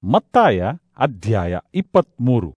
ಮತ್ತಾಯ ಅಧ್ಯಾಯ ಇಪ್ಪತ್ಮೂರು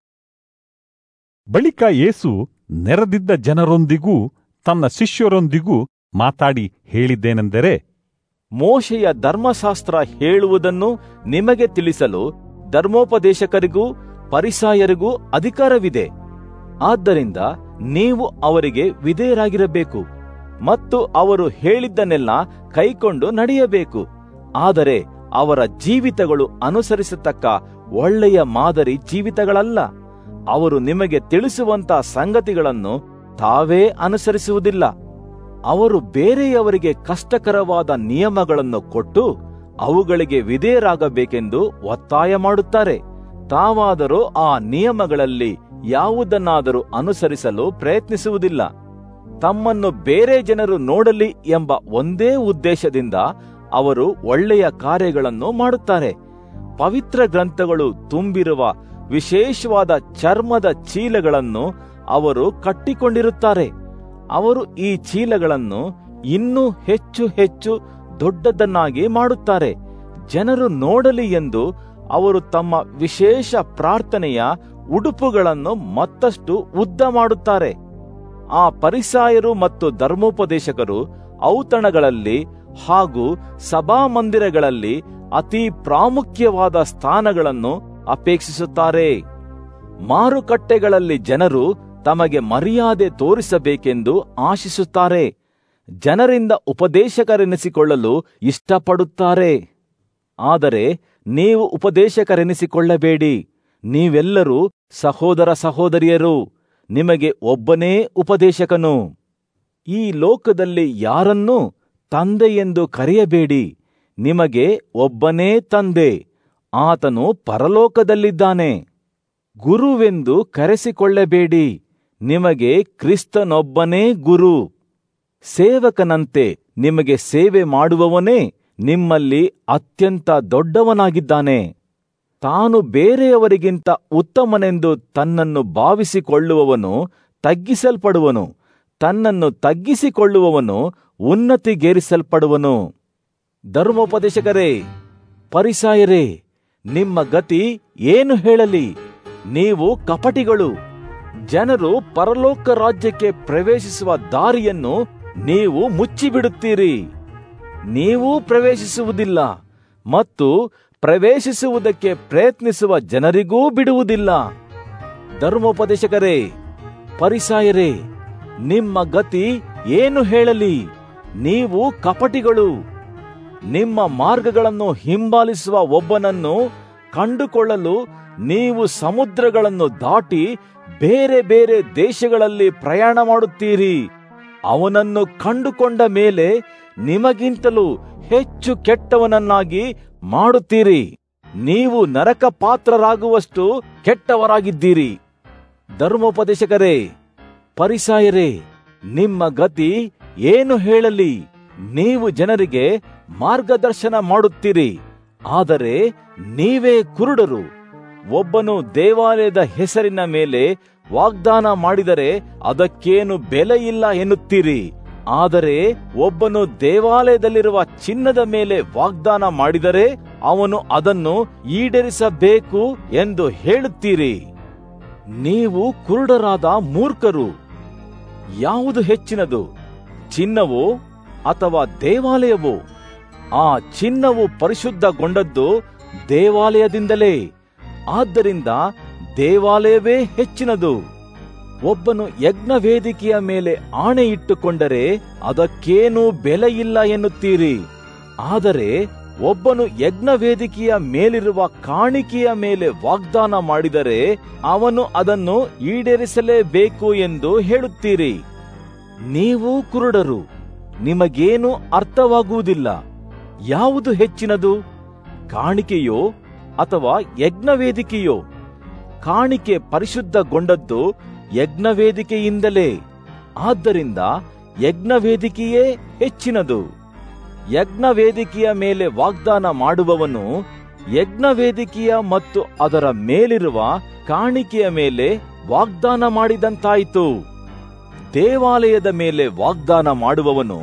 ಬಳಿಕ ಯೇಸು ನೆರೆದಿದ್ದ ಜನರೊಂದಿಗೂ ತನ್ನ ಶಿಷ್ಯರೊಂದಿಗೂ ಮಾತಾಡಿ ಹೇಳಿದ್ದೇನೆಂದರೆ ಮೋಶೆಯ ಧರ್ಮಶಾಸ್ತ್ರ ಹೇಳುವುದನ್ನು ನಿಮಗೆ ತಿಳಿಸಲು ಧರ್ಮೋಪದೇಶಕರಿಗೂ ಪರಿಸಾಯರಿಗೂ ಅಧಿಕಾರವಿದೆ ಆದ್ದರಿಂದ ನೀವು ಅವರಿಗೆ ವಿಧೇಯರಾಗಿರಬೇಕು ಮತ್ತು ಅವರು ಹೇಳಿದ್ದನ್ನೆಲ್ಲ ಕೈಕೊಂಡು ನಡೆಯಬೇಕು ಆದರೆ ಅವರ ಜೀವಿತಗಳು ಅನುಸರಿಸತಕ್ಕ ಒಳ್ಳೆಯ ಮಾದರಿ ಜೀವಿತಗಳಲ್ಲ ಅವರು ನಿಮಗೆ ತಿಳಿಸುವಂತ ಸಂಗತಿಗಳನ್ನು ತಾವೇ ಅನುಸರಿಸುವುದಿಲ್ಲ ಅವರು ಬೇರೆಯವರಿಗೆ ಕಷ್ಟಕರವಾದ ನಿಯಮಗಳನ್ನು ಕೊಟ್ಟು ಅವುಗಳಿಗೆ ವಿಧೇಯರಾಗಬೇಕೆಂದು ಒತ್ತಾಯ ಮಾಡುತ್ತಾರೆ ತಾವಾದರೂ ಆ ನಿಯಮಗಳಲ್ಲಿ ಯಾವುದನ್ನಾದರೂ ಅನುಸರಿಸಲು ಪ್ರಯತ್ನಿಸುವುದಿಲ್ಲ ತಮ್ಮನ್ನು ಬೇರೆ ಜನರು ನೋಡಲಿ ಎಂಬ ಒಂದೇ ಉದ್ದೇಶದಿಂದ ಅವರು ಒಳ್ಳೆಯ ಕಾರ್ಯಗಳನ್ನು ಮಾಡುತ್ತಾರೆ ಪವಿತ್ರ ಗ್ರಂಥಗಳು ತುಂಬಿರುವ ವಿಶೇಷವಾದ ಚರ್ಮದ ಚೀಲಗಳನ್ನು ಅವರು ಕಟ್ಟಿಕೊಂಡಿರುತ್ತಾರೆ ಅವರು ಈ ಚೀಲಗಳನ್ನು ಇನ್ನೂ ಹೆಚ್ಚು ಹೆಚ್ಚು ದೊಡ್ಡದನ್ನಾಗಿ ಮಾಡುತ್ತಾರೆ ಜನರು ನೋಡಲಿ ಎಂದು ಅವರು ತಮ್ಮ ವಿಶೇಷ ಪ್ರಾರ್ಥನೆಯ ಉಡುಪುಗಳನ್ನು ಮತ್ತಷ್ಟು ಉದ್ದ ಮಾಡುತ್ತಾರೆ ಆ ಪರಿಸಾಯರು ಮತ್ತು ಧರ್ಮೋಪದೇಶಕರು ಔತಣಗಳಲ್ಲಿ ಹಾಗೂ ಸಭಾಮಂದಿರಗಳಲ್ಲಿ ಅತಿ ಪ್ರಾಮುಖ್ಯವಾದ ಸ್ಥಾನಗಳನ್ನು ಅಪೇಕ್ಷಿಸುತ್ತಾರೆ ಮಾರುಕಟ್ಟೆಗಳಲ್ಲಿ ಜನರು ತಮಗೆ ಮರ್ಯಾದೆ ತೋರಿಸಬೇಕೆಂದು ಆಶಿಸುತ್ತಾರೆ ಜನರಿಂದ ಉಪದೇಶಕರೆನಿಸಿಕೊಳ್ಳಲು ಇಷ್ಟಪಡುತ್ತಾರೆ ಆದರೆ ನೀವು ಉಪದೇಶಕರೆನಿಸಿಕೊಳ್ಳಬೇಡಿ ನೀವೆಲ್ಲರೂ ಸಹೋದರ ಸಹೋದರಿಯರು ನಿಮಗೆ ಒಬ್ಬನೇ ಉಪದೇಶಕನು ಈ ಲೋಕದಲ್ಲಿ ಯಾರನ್ನೂ ತಂದೆ ಎಂದು ಕರೆಯಬೇಡಿ ನಿಮಗೆ ಒಬ್ಬನೇ ತಂದೆ ಆತನು ಪರಲೋಕದಲ್ಲಿದ್ದಾನೆ ಗುರುವೆಂದು ಕರೆಸಿಕೊಳ್ಳಬೇಡಿ ನಿಮಗೆ ಕ್ರಿಸ್ತನೊಬ್ಬನೇ ಗುರು ಸೇವಕನಂತೆ ನಿಮಗೆ ಸೇವೆ ಮಾಡುವವನೇ ನಿಮ್ಮಲ್ಲಿ ಅತ್ಯಂತ ದೊಡ್ಡವನಾಗಿದ್ದಾನೆ ತಾನು ಬೇರೆಯವರಿಗಿಂತ ಉತ್ತಮನೆಂದು ತನ್ನನ್ನು ಭಾವಿಸಿಕೊಳ್ಳುವವನು ತಗ್ಗಿಸಲ್ಪಡುವನು ತನ್ನನ್ನು ತಗ್ಗಿಸಿಕೊಳ್ಳುವವನು ಉನ್ನತಿಗೇರಿಸಲ್ಪಡುವನು ಧರ್ಮೋಪದೇಶಕರೇ ಪರಿಸಾಯರೇ ನಿಮ್ಮ ಗತಿ ಏನು ಹೇಳಲಿ ನೀವು ಕಪಟಿಗಳು ಜನರು ಪರಲೋಕ ರಾಜ್ಯಕ್ಕೆ ಪ್ರವೇಶಿಸುವ ದಾರಿಯನ್ನು ನೀವು ಮುಚ್ಚಿಬಿಡುತ್ತೀರಿ ನೀವೂ ಪ್ರವೇಶಿಸುವುದಿಲ್ಲ ಮತ್ತು ಪ್ರವೇಶಿಸುವುದಕ್ಕೆ ಪ್ರಯತ್ನಿಸುವ ಜನರಿಗೂ ಬಿಡುವುದಿಲ್ಲ ಧರ್ಮೋಪದೇಶಕರೇ ಪರಿಸಾಯರೇ ನಿಮ್ಮ ಗತಿ ಏನು ಹೇಳಲಿ ನೀವು ಕಪಟಿಗಳು ನಿಮ್ಮ ಮಾರ್ಗಗಳನ್ನು ಹಿಂಬಾಲಿಸುವ ಒಬ್ಬನನ್ನು ಕಂಡುಕೊಳ್ಳಲು ನೀವು ಸಮುದ್ರಗಳನ್ನು ದಾಟಿ ಬೇರೆ ಬೇರೆ ದೇಶಗಳಲ್ಲಿ ಪ್ರಯಾಣ ಮಾಡುತ್ತೀರಿ ಅವನನ್ನು ಕಂಡುಕೊಂಡ ಮೇಲೆ ನಿಮಗಿಂತಲೂ ಹೆಚ್ಚು ಕೆಟ್ಟವನನ್ನಾಗಿ ಮಾಡುತ್ತೀರಿ ನೀವು ನರಕ ಪಾತ್ರರಾಗುವಷ್ಟು ಕೆಟ್ಟವರಾಗಿದ್ದೀರಿ ಧರ್ಮೋಪದೇಶಕರೇ ಪರಿಸಾಯರೇ ನಿಮ್ಮ ಗತಿ ಏನು ಹೇಳಲಿ ನೀವು ಜನರಿಗೆ ಮಾರ್ಗದರ್ಶನ ಮಾಡುತ್ತೀರಿ ಆದರೆ ನೀವೇ ಕುರುಡರು ಒಬ್ಬನು ದೇವಾಲಯದ ಹೆಸರಿನ ಮೇಲೆ ವಾಗ್ದಾನ ಮಾಡಿದರೆ ಅದಕ್ಕೇನು ಬೆಲೆ ಇಲ್ಲ ಎನ್ನುತ್ತೀರಿ ಆದರೆ ಒಬ್ಬನು ದೇವಾಲಯದಲ್ಲಿರುವ ಚಿನ್ನದ ಮೇಲೆ ವಾಗ್ದಾನ ಮಾಡಿದರೆ ಅವನು ಅದನ್ನು ಈಡೇರಿಸಬೇಕು ಎಂದು ಹೇಳುತ್ತೀರಿ ನೀವು ಕುರುಡರಾದ ಮೂರ್ಖರು ಯಾವುದು ಹೆಚ್ಚಿನದು ಚಿನ್ನವೋ ಅಥವಾ ದೇವಾಲಯವೋ ಆ ಚಿನ್ನವು ಪರಿಶುದ್ಧಗೊಂಡದ್ದು ದೇವಾಲಯದಿಂದಲೇ ಆದ್ದರಿಂದ ದೇವಾಲಯವೇ ಹೆಚ್ಚಿನದು ಒಬ್ಬನು ಯಜ್ಞ ವೇದಿಕೆಯ ಮೇಲೆ ಆಣೆ ಇಟ್ಟುಕೊಂಡರೆ ಅದಕ್ಕೇನೂ ಬೆಲೆ ಇಲ್ಲ ಎನ್ನುತ್ತೀರಿ ಆದರೆ ಒಬ್ಬನು ಯಜ್ಞ ವೇದಿಕೆಯ ಮೇಲಿರುವ ಕಾಣಿಕೆಯ ಮೇಲೆ ವಾಗ್ದಾನ ಮಾಡಿದರೆ ಅವನು ಅದನ್ನು ಈಡೇರಿಸಲೇಬೇಕು ಎಂದು ಹೇಳುತ್ತೀರಿ ನೀವು ಕುರುಡರು ನಿಮಗೇನು ಅರ್ಥವಾಗುವುದಿಲ್ಲ ಯಾವುದು ಹೆಚ್ಚಿನದು ಕಾಣಿಕೆಯೋ ಅಥವಾ ಯಜ್ಞ ವೇದಿಕೆಯೋ ಕಾಣಿಕೆ ಪರಿಶುದ್ಧಗೊಂಡದ್ದು ಯಜ್ಞ ವೇದಿಕೆಯಿಂದಲೇ ಆದ್ದರಿಂದ ಯಜ್ಞ ವೇದಿಕೆಯೇ ಹೆಚ್ಚಿನದು ಯಜ್ಞ ವೇದಿಕೆಯ ಮೇಲೆ ವಾಗ್ದಾನ ಮಾಡುವವನು ಯಜ್ಞ ವೇದಿಕೆಯ ಮತ್ತು ಅದರ ಮೇಲಿರುವ ಕಾಣಿಕೆಯ ಮೇಲೆ ವಾಗ್ದಾನ ಮಾಡಿದಂತಾಯಿತು ದೇವಾಲಯದ ಮೇಲೆ ವಾಗ್ದಾನ ಮಾಡುವವನು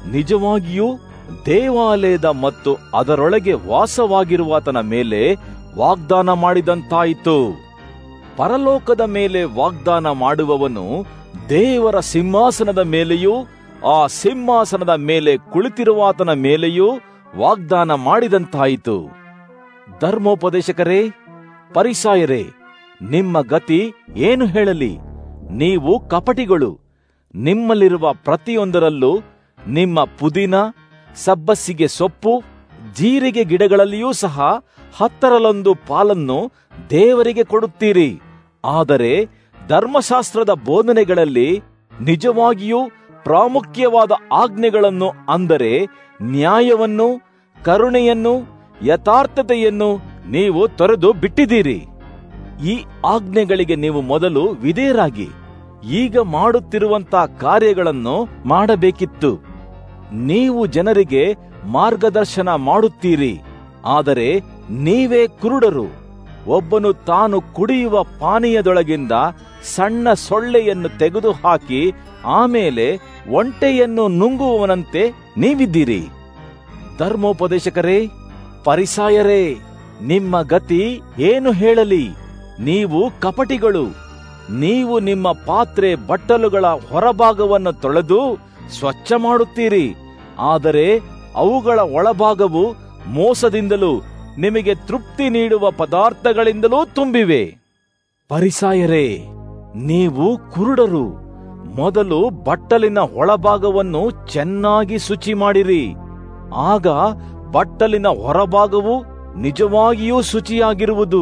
ನಿಜವಾಗಿಯೂ ದೇವಾಲಯದ ಮತ್ತು ಅದರೊಳಗೆ ವಾಸವಾಗಿರುವಾತನ ಮೇಲೆ ವಾಗ್ದಾನ ಮಾಡಿದಂತಾಯಿತು ಪರಲೋಕದ ಮೇಲೆ ವಾಗ್ದಾನ ಮಾಡುವವನು ದೇವರ ಸಿಂಹಾಸನದ ಮೇಲೆಯೂ ಆ ಸಿಂಹಾಸನದ ಮೇಲೆ ಕುಳಿತಿರುವಾತನ ಮೇಲೆಯೂ ವಾಗ್ದಾನ ಮಾಡಿದಂತಾಯಿತು ಧರ್ಮೋಪದೇಶಕರೇ ಪರಿಸಾಯರೇ ನಿಮ್ಮ ಗತಿ ಏನು ಹೇಳಲಿ ನೀವು ಕಪಟಿಗಳು ನಿಮ್ಮಲ್ಲಿರುವ ಪ್ರತಿಯೊಂದರಲ್ಲೂ ನಿಮ್ಮ ಪುದೀನ ಸಬ್ಬಸ್ಸಿಗೆ ಸೊಪ್ಪು ಜೀರಿಗೆ ಗಿಡಗಳಲ್ಲಿಯೂ ಸಹ ಹತ್ತರಲ್ಲೊಂದು ಪಾಲನ್ನು ದೇವರಿಗೆ ಕೊಡುತ್ತೀರಿ ಆದರೆ ಧರ್ಮಶಾಸ್ತ್ರದ ಬೋಧನೆಗಳಲ್ಲಿ ನಿಜವಾಗಿಯೂ ಪ್ರಾಮುಖ್ಯವಾದ ಆಜ್ಞೆಗಳನ್ನು ಅಂದರೆ ನ್ಯಾಯವನ್ನು ಕರುಣೆಯನ್ನು ಯಥಾರ್ಥತೆಯನ್ನು ನೀವು ತೊರೆದು ಬಿಟ್ಟಿದ್ದೀರಿ ಈ ಆಜ್ಞೆಗಳಿಗೆ ನೀವು ಮೊದಲು ವಿಧೇಯರಾಗಿ ಈಗ ಮಾಡುತ್ತಿರುವಂತ ಕಾರ್ಯಗಳನ್ನು ಮಾಡಬೇಕಿತ್ತು ನೀವು ಜನರಿಗೆ ಮಾರ್ಗದರ್ಶನ ಮಾಡುತ್ತೀರಿ ಆದರೆ ನೀವೇ ಕುರುಡರು ಒಬ್ಬನು ತಾನು ಕುಡಿಯುವ ಪಾನೀಯದೊಳಗಿಂದ ಸಣ್ಣ ಸೊಳ್ಳೆಯನ್ನು ತೆಗೆದುಹಾಕಿ ಆಮೇಲೆ ಒಂಟೆಯನ್ನು ನುಂಗುವವನಂತೆ ನೀವಿದ್ದೀರಿ ಧರ್ಮೋಪದೇಶಕರೇ ಪರಿಸಾಯರೇ ನಿಮ್ಮ ಗತಿ ಏನು ಹೇಳಲಿ ನೀವು ಕಪಟಿಗಳು ನೀವು ನಿಮ್ಮ ಪಾತ್ರೆ ಬಟ್ಟಲುಗಳ ಹೊರಭಾಗವನ್ನು ತೊಳೆದು ಸ್ವಚ್ಛ ಮಾಡುತ್ತೀರಿ ಆದರೆ ಅವುಗಳ ಒಳಭಾಗವು ಮೋಸದಿಂದಲೂ ನಿಮಗೆ ತೃಪ್ತಿ ನೀಡುವ ಪದಾರ್ಥಗಳಿಂದಲೂ ತುಂಬಿವೆ ಪರಿಸಾಯರೇ ನೀವು ಕುರುಡರು ಮೊದಲು ಬಟ್ಟಲಿನ ಒಳಭಾಗವನ್ನು ಚೆನ್ನಾಗಿ ಶುಚಿ ಮಾಡಿರಿ ಆಗ ಬಟ್ಟಲಿನ ಹೊರಭಾಗವು ನಿಜವಾಗಿಯೂ ಶುಚಿಯಾಗಿರುವುದು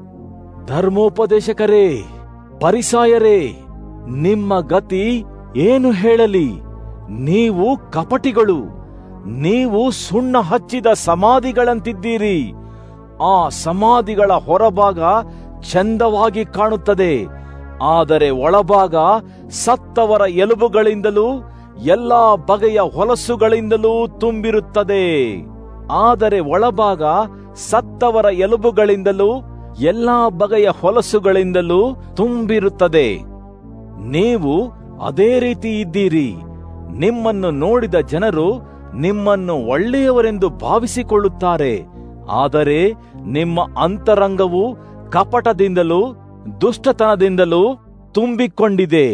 ಧರ್ಮೋಪದೇಶಕರೇ ಪರಿಸಾಯರೇ ನಿಮ್ಮ ಗತಿ ಏನು ಹೇಳಲಿ ನೀವು ಕಪಟಿಗಳು ನೀವು ಸುಣ್ಣ ಹಚ್ಚಿದ ಸಮಾಧಿಗಳಂತಿದ್ದೀರಿ ಆ ಸಮಾಧಿಗಳ ಹೊರಭಾಗ ಚಂದವಾಗಿ ಕಾಣುತ್ತದೆ ಆದರೆ ಒಳಭಾಗ ಸತ್ತವರ ಎಲುಬುಗಳಿಂದಲೂ ಎಲ್ಲಾ ಬಗೆಯ ಹೊಲಸುಗಳಿಂದಲೂ ತುಂಬಿರುತ್ತದೆ ಆದರೆ ಒಳಭಾಗ ಸತ್ತವರ ಎಲುಬುಗಳಿಂದಲೂ ಎಲ್ಲಾ ಬಗೆಯ ಹೊಲಸುಗಳಿಂದಲೂ ತುಂಬಿರುತ್ತದೆ ನೀವು ಅದೇ ರೀತಿ ಇದ್ದೀರಿ ನಿಮ್ಮನ್ನು ನೋಡಿದ ಜನರು ನಿಮ್ಮನ್ನು ಒಳ್ಳೆಯವರೆಂದು ಭಾವಿಸಿಕೊಳ್ಳುತ್ತಾರೆ ಆದರೆ ನಿಮ್ಮ ಅಂತರಂಗವು ಕಪಟದಿಂದಲೂ ದುಷ್ಟತನದಿಂದಲೂ ತುಂಬಿಕೊಂಡಿದೆ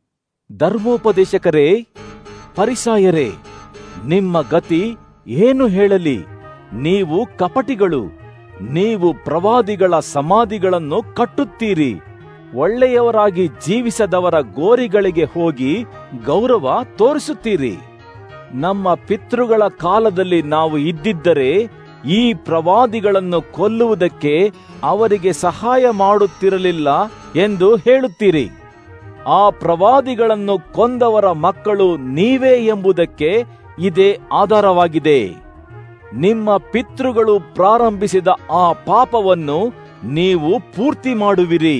ಧರ್ಮೋಪದೇಶಕರೇ ಪರಿಸಾಯರೇ ನಿಮ್ಮ ಗತಿ ಏನು ಹೇಳಲಿ ನೀವು ಕಪಟಿಗಳು ನೀವು ಪ್ರವಾದಿಗಳ ಸಮಾಧಿಗಳನ್ನು ಕಟ್ಟುತ್ತೀರಿ ಒಳ್ಳೆಯವರಾಗಿ ಜೀವಿಸದವರ ಗೋರಿಗಳಿಗೆ ಹೋಗಿ ಗೌರವ ತೋರಿಸುತ್ತೀರಿ ನಮ್ಮ ಪಿತೃಗಳ ಕಾಲದಲ್ಲಿ ನಾವು ಇದ್ದಿದ್ದರೆ ಈ ಪ್ರವಾದಿಗಳನ್ನು ಕೊಲ್ಲುವುದಕ್ಕೆ ಅವರಿಗೆ ಸಹಾಯ ಮಾಡುತ್ತಿರಲಿಲ್ಲ ಎಂದು ಹೇಳುತ್ತೀರಿ ಆ ಪ್ರವಾದಿಗಳನ್ನು ಕೊಂದವರ ಮಕ್ಕಳು ನೀವೇ ಎಂಬುದಕ್ಕೆ ಇದೇ ಆಧಾರವಾಗಿದೆ ನಿಮ್ಮ ಪಿತೃಗಳು ಪ್ರಾರಂಭಿಸಿದ ಆ ಪಾಪವನ್ನು ನೀವು ಪೂರ್ತಿ ಮಾಡುವಿರಿ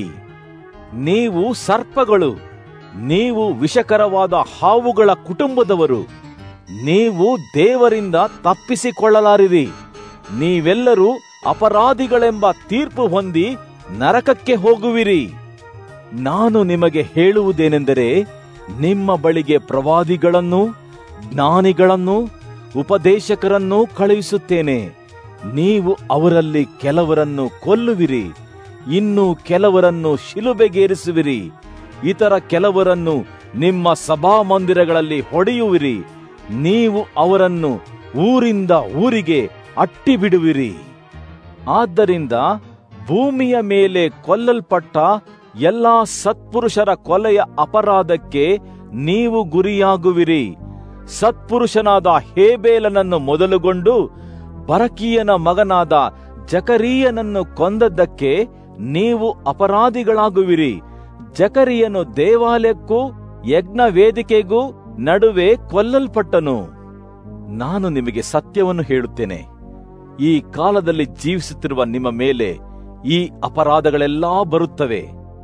ನೀವು ಸರ್ಪಗಳು ನೀವು ವಿಷಕರವಾದ ಹಾವುಗಳ ಕುಟುಂಬದವರು ನೀವು ದೇವರಿಂದ ತಪ್ಪಿಸಿಕೊಳ್ಳಲಾರಿರಿ ನೀವೆಲ್ಲರೂ ಅಪರಾಧಿಗಳೆಂಬ ತೀರ್ಪು ಹೊಂದಿ ನರಕಕ್ಕೆ ಹೋಗುವಿರಿ ನಾನು ನಿಮಗೆ ಹೇಳುವುದೇನೆಂದರೆ ನಿಮ್ಮ ಬಳಿಗೆ ಪ್ರವಾದಿಗಳನ್ನು ಜ್ಞಾನಿಗಳನ್ನು ಉಪದೇಶಕರನ್ನು ಕಳುಹಿಸುತ್ತೇನೆ ನೀವು ಅವರಲ್ಲಿ ಕೆಲವರನ್ನು ಕೊಲ್ಲುವಿರಿ ಇನ್ನು ಕೆಲವರನ್ನು ಶಿಲುಬೆಗೇರಿಸುವಿರಿ ಇತರ ಕೆಲವರನ್ನು ನಿಮ್ಮ ಸಭಾಮಂದಿರಗಳಲ್ಲಿ ಹೊಡೆಯುವಿರಿ ನೀವು ಅವರನ್ನು ಊರಿಂದ ಊರಿಗೆ ಅಟ್ಟಿಬಿಡುವಿರಿ ಆದ್ದರಿಂದ ಭೂಮಿಯ ಮೇಲೆ ಕೊಲ್ಲಲ್ಪಟ್ಟ ಎಲ್ಲಾ ಸತ್ಪುರುಷರ ಕೊಲೆಯ ಅಪರಾಧಕ್ಕೆ ನೀವು ಗುರಿಯಾಗುವಿರಿ ಸತ್ಪುರುಷನಾದ ಹೇಬೇಲನನ್ನು ಮೊದಲುಗೊಂಡು ಬರಕೀಯನ ಮಗನಾದ ಜಕರೀಯನನ್ನು ಕೊಂದದ್ದಕ್ಕೆ ನೀವು ಅಪರಾಧಿಗಳಾಗುವಿರಿ ಜಕರಿಯನು ದೇವಾಲಯಕ್ಕೂ ಯಜ್ಞ ವೇದಿಕೆಗೂ ನಡುವೆ ಕೊಲ್ಲಲ್ಪಟ್ಟನು ನಾನು ನಿಮಗೆ ಸತ್ಯವನ್ನು ಹೇಳುತ್ತೇನೆ ಈ ಕಾಲದಲ್ಲಿ ಜೀವಿಸುತ್ತಿರುವ ನಿಮ್ಮ ಮೇಲೆ ಈ ಅಪರಾಧಗಳೆಲ್ಲಾ ಬರುತ್ತವೆ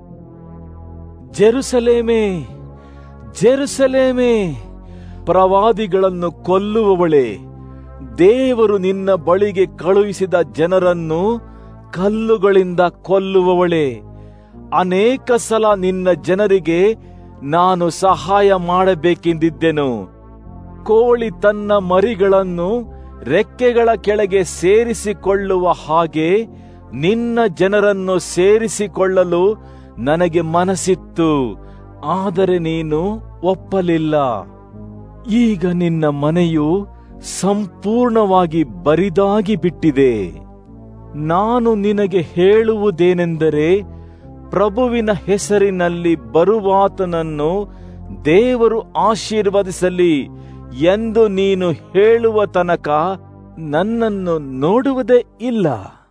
ಜೆರುಸಲೇಮೇ ಜೆರುಸಲೇಮೇ ಪ್ರವಾದಿಗಳನ್ನು ಕೊಲ್ಲುವವಳೆ ದೇವರು ನಿನ್ನ ಬಳಿಗೆ ಕಳುಹಿಸಿದ ಜನರನ್ನು ಕಲ್ಲುಗಳಿಂದ ಕೊಲ್ಲುವವಳೆ ಅನೇಕ ಸಲ ನಿನ್ನ ಜನರಿಗೆ ನಾನು ಸಹಾಯ ಮಾಡಬೇಕೆಂದಿದ್ದೆನು ಕೋಳಿ ತನ್ನ ಮರಿಗಳನ್ನು ರೆಕ್ಕೆಗಳ ಕೆಳಗೆ ಸೇರಿಸಿಕೊಳ್ಳುವ ಹಾಗೆ ನಿನ್ನ ಜನರನ್ನು ಸೇರಿಸಿಕೊಳ್ಳಲು ನನಗೆ ಮನಸ್ಸಿತ್ತು ಆದರೆ ನೀನು ಒಪ್ಪಲಿಲ್ಲ ಈಗ ನಿನ್ನ ಮನೆಯು ಸಂಪೂರ್ಣವಾಗಿ ಬರಿದಾಗಿ ಬಿಟ್ಟಿದೆ ನಾನು ನಿನಗೆ ಹೇಳುವುದೇನೆಂದರೆ ಪ್ರಭುವಿನ ಹೆಸರಿನಲ್ಲಿ ಬರುವಾತನನ್ನು ದೇವರು ಆಶೀರ್ವದಿಸಲಿ ಎಂದು ನೀನು ಹೇಳುವ ತನಕ ನನ್ನನ್ನು ನೋಡುವುದೇ ಇಲ್ಲ